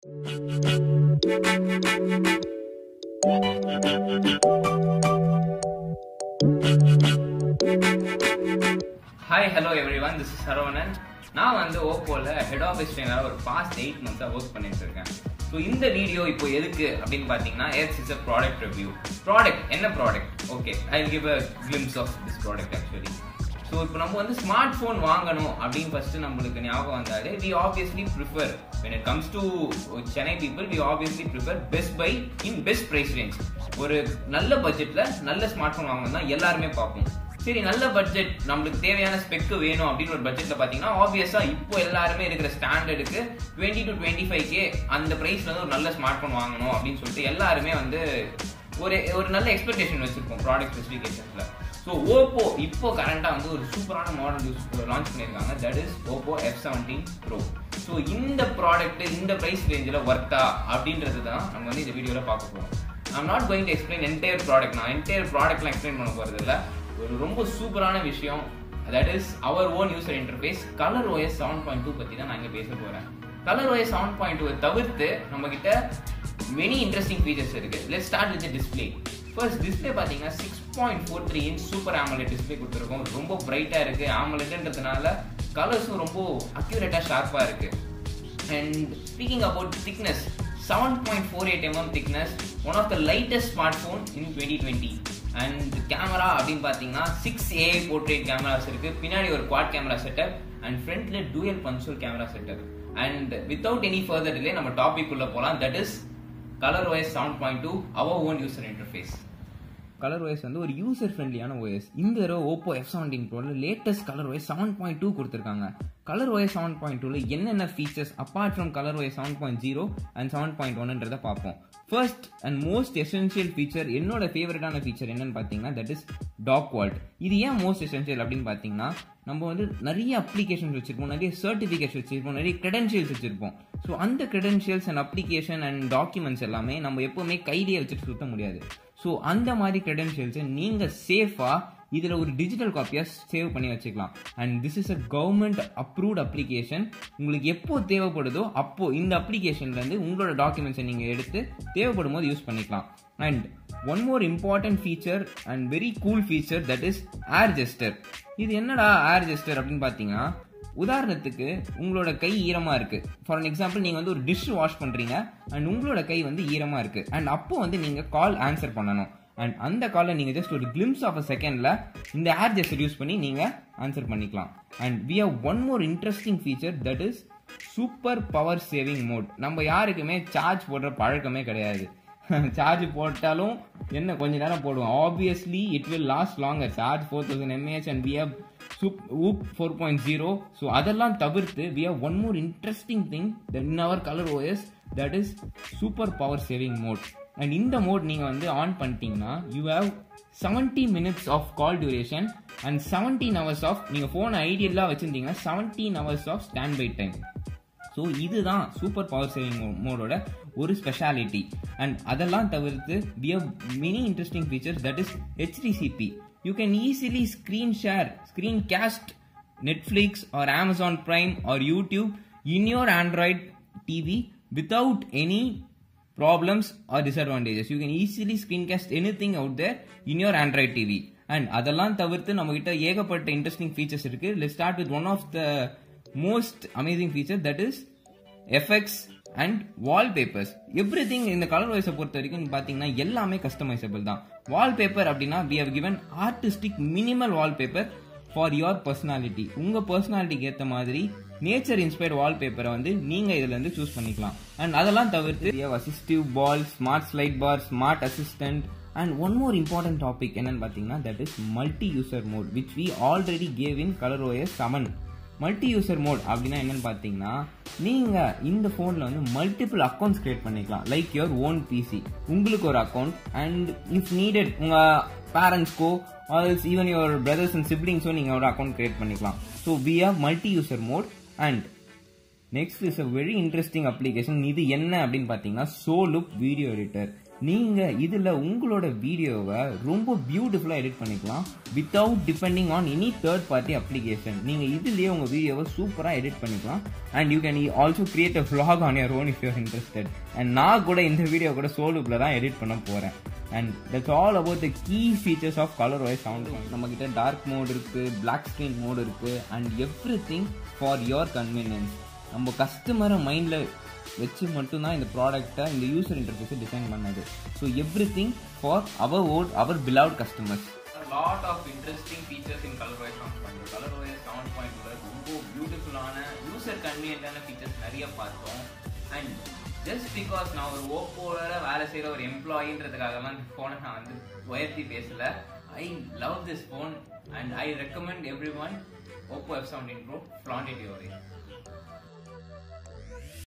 hi hello everyone this is Saravanan நான் வந்து ஓப்போல head office ட்ரெயினராக ஒரு பாஸ்ட் எயிட் மந்த்ஸாக ஒர்க் பண்ணிட்டு இருக்கேன் ஸோ இந்த வீடியோ இப்போ எதுக்கு அப்படின்னு பார்த்தீங்கன்னா this is a product review product என்ன product okay I give a glimpse of this product actually so இப்போ நம்ம வந்து ஸ்மார்ட் ஃபோன் வாங்கணும் அப்படின்னு ஃபர்ஸ்ட் நம்மளுக்கு ஞாபகம் வந்தாலே we obviously prefer when it comes to Chennai people we obviously prefer best buy in best price range ஒரு நல்ல பட்ஜெட்ல நல்ல ஸ்மார்ட் ஃபோன் வாங்கணும் தான் எல்லாருமே பார்ப்போம் சரி நல்ல பட்ஜெட் நம்மளுக்கு தேவையான ஸ்பெக்கு வேணும் அப்படின்னு ஒரு பட்ஜெட்ல பாத்தீங்கன்னா ஆப்வியஸா இப்போ எல்லாருமே இருக்கிற ஸ்டாண்டர்டுக்கு twenty to twenty five K அந்த பிரைஸ்ல வந்து ஒரு நல்ல ஸ்மார்ட் ஃபோன் வாங்கணும் அப்படின்னு சொல்லிட்டு எல்லாருமே வந்து ஒரு ஒரு நல்ல எக்ஸ்பெக்டேஷன் வச்சிருப்போம் ப்ராடக்ட் ஸ்பெசிஃபிகேஷன்ஸ்ல ஸோ ஓப்போ இப்போ கரண்டா வந்து ஒரு சூப்பரான மாடல் யூஸ் லான்ச் பண்ணியிருக்காங்க that is Oppo F seventeen pro so இந்த ப்ராடக்ட் இந்த ப்ரைஸ் ரேஞ்சில் ஒர்த்தா அப்படின்றது தான் நம்ம வந்து இந்த வீடியோவில் பார்க்க போகிறோம் I'm not going to explain entire product நான் என்டையர் ப்ராடக்ட்லாம் எக்ஸ்பிளைன் பண்ண போகிறது இல்லை ஒரு ரொம்ப சூப்பரான விஷயம் that is our own user interface Color OS seven point two பற்றி தான் நான் இங்கே பேச போகிறேன் கலர் ஓஎஸ் செவன் பாயிண்ட் டூவை தவிர்த்து நம்ம கிட்ட மெனி இன்ட்ரெஸ்டிங் ஃபீச்சர்ஸ் இருக்கு let start with display first display பார்த்தீங்கன்னா six point four three inch super AMOLED display கொடுத்துருக்கோம் ரொம்ப பிரைட்டாக இருக்கு ஆமலெட்ன்றதுனால கலர்ஸும் ரொம்ப அக்யூரேட்டாக ஷார்ப்பாக இருக்கு and speaking about thickness seven point four eight mm thickness one of the lightest smartphone in twenty twenty and camera அப்படின்னு பார்த்தீங்கன்னா சிக்ஸ் ஏ போர்ட்ரேட் கேமராஸ் இருக்கு பின்னாடி ஒரு குவாட் கேமரா செட்டப் அண்ட் ஃப்ரண்ட்ல dual punch hole camera setup and without any further delay நம்ம topic உள்ள போகலாம் that is ColorOS seven point two our own user interface ColorOS வந்து ஒரு user ஃப்ரெண்ட்லியான ஓஎஸ் இந்த தடவை ஓப்போ எஃப் செவன்டீன் ப்ரோல latest ColorOS seven point two கொடுத்துருக்காங்க கலர் ஒய்ஸ் செவன் பாயிண்ட் டூவில் என்னென்ன features apart from ColorOS seven point zero and seven point ஒன்ன்றதை பார்ப்போம் first and most essential feature என்னோட ஃபேவரட்டான ஃபீச்சர் என்னன்னு பார்த்தீங்கன்னா தட் இஸ் டாக் வால்ட் இது ஏன் மோஸ்ட் எசென்ஷியல் அப்படின்னு பார்த்தீங்கன்னா நம்ம வந்து நிறைய அப்ளிகேஷன்ஸ் வச்சிருப்போம் நிறைய சர்டிஃபிகேட்ஸ் வச்சிருப்போம் நிறைய கிரெடென்ஷியல்ஸ் வச்சிருப்போம் ஸோ அந்த credentials and application and documents எல்லாமே நம்ம எப்பவுமே கையிலேயே வச்சுட்டு சுத்த முடியாது ஸோ அந்த மாதிரி கிரெடென்ஷியல்ஸை நீங்கள் சேஃபாக இதில் ஒரு டிஜிட்டல் காப்பியாக சேவ் பண்ணி வச்சுக்கலாம் and this is a government approved application உங்களுக்கு எப்போ தேவைப்படுதோ அப்போ இந்த அப்ளிகேஷன்லேருந்து உங்களோட டாக்குமெண்ட்ஸை நீங்கள் எடுத்து தேவைப்படும் போது யூஸ் பண்ணிக்கலாம் and one more important feature and very cool feature that is air gesture இது என்னடா ஏர் ஜெஸ்டர் அப்படின்னு பார்த்தீங்கன்னா உதாரணத்துக்கு உங்களோட கை ஈரமா இருக்கு ஃபார் அன் எக்ஸாம்பிள் நீங்க வந்து ஒரு டிஷ் வாஷ் பண்றீங்க அண்ட் உங்களோட கை வந்து ஈரமா இருக்கு அண்ட் அப்போ வந்து நீங்க கால் ஆன்சர் பண்ணணும் அண்ட் அந்த காலை நீங்க ஜஸ்ட் ஒரு கிளிம்ஸ் ஆஃப் அ செகண்ட்ல இந்த ஏர் ஜெஸ்டர் யூஸ் பண்ணி நீங்க ஆன்சர் பண்ணிக்கலாம் and we have one more interesting feature that is super power saving mode நம்ம யாருக்குமே சார்ஜ் போடுற பழக்கமே கிடையாது சார்ஜ் போட்டாலும் என்ன கொஞ்ச நேரம் போடுவோம் obviously it will last longer charge four thousand mAh and we have super VOOC four point zero so அதெல்லாம் தவிர்த்து we have one more interesting thing in our ColorOS that is super power saving mode and இந்த mode நீங்கள் வந்து on பண்ணிட்டீங்கன்னா you have seventy minutes of call duration and seventeen hours of நீங்கள் phone ஐடியெல்லாம் வச்சுருந்தீங்கன்னா seventeen hours of standby time so இதுதான் super power saving மோடோட ஒரு ஸ்பெஷாலிட்டி அண்ட் அதெல்லாம் தவிர்த்து we have many interesting features that is HDCP you can easily screen share screen cast Netflix or Amazon Prime or YouTube in your Android TV without any problems or disadvantages you can easily screencast anything out there in your android tv and அதெல்லாம் தவிர்த்து நம்ம கிட்ட ஏகப்பட்ட interesting features இருக்கு let start with one of the most amazing feature that is effects and wallpapers every thing இந்த கலர் வாய்ஸை பொறுத்த வரைக்கும் பார்த்தீங்கன்னா எல்லாமே கஸ்டமைசபிள் தான் வால்பேப்பர் அப்படின்னா we have given artistic minimal wallpaper for your personality உங்க பர்சனாலிட்டிக்கு ஏற்ற மாதிரி நேச்சர் இன்ஸ்பயர்ட் வால்பேப்பரை வந்து நீங்க இதுல இருந்து சூஸ் பண்ணிக்கலாம் அண்ட் அதெல்லாம் தவிர்த்து assistive ball smart slide bar smart assistant and one more important topic என்னன்னு பார்த்தீங்கன்னா that is multi user mode which we already gave in colour OS seven multi user mode அப்படின்னா என்னன்னு பார்த்தீங்கன்னா நீங்க இந்த ஃபோனில் வந்து மல்டிபிள் அக்கௌண்ட்ஸ் கிரியேட் பண்ணிக்கலாம் லைக் யுவர் ஓன் பிசி உங்களுக்கு ஒரு அக்கௌண்ட் அண்ட் இஃப் நீடட் உங்க பேரண்ட்ஸ்க்கோ also even your brothers and சிப்ளிங்ஸோ நீங்கள் ஒரு அக்கௌண்ட் கிரியேட் பண்ணிக்கலாம் so we are multi user mode and next is a very interesting application இது என்ன அப்படின்னு பார்த்தீங்கன்னா சோலுப் வீடியோ எடிட்டர் நீங்கள் இதில் உங்களோட வீடியோவை ரொம்ப பியூட்டிஃபுல்லாக எடிட் பண்ணிக்கலாம் without depending on any third party application நீங்கள் இதுலேயே உங்கள் வீடியோவை சூப்பராக எடிட் பண்ணிக்கலாம் and you can also create a vlog on your own if you're interested and நான் கூட இந்த வீடியோ கூட சோலுப்பில் தான் எடிட் பண்ண போகிறேன் and that's all about the key features of ColorOS sound நம்ம கிட்ட டார்க் மோட் இருக்கு பிளாக் ஸ்க்ரீன் மோட் இருக்கு and every thing for your convenience நம்ம கஸ்டமரை மைண்டில் வச்சு மட்டும்தான் இந்த ப்ராடக்ட்டை இந்த யூசர் இன்டர்ஃபேஸை டிசைன் பண்ணது so every thing for our owed our beloved customers lot of interesting features in ColorOS sound point ColorOS sound பாயிண்ட்ல ரொம்ப பியூட்டிஃபுல்லான யூசர் கன்வீனியன்டான ஃபீச்சர்ஸ் நிறைய பார்த்தோம் அண்ட் ஜஸ்ட் பிகாஸ் நான் ஒரு ஓப்போல வேலை செய்கிற ஒரு எம்ப்ளாயின்றதுக்காகலாம் இந்த ஃபோனை நான் வந்து உயர்த்தி பேசல I love this phone and I recommend every one Oppo F seventeen pro flaunt it your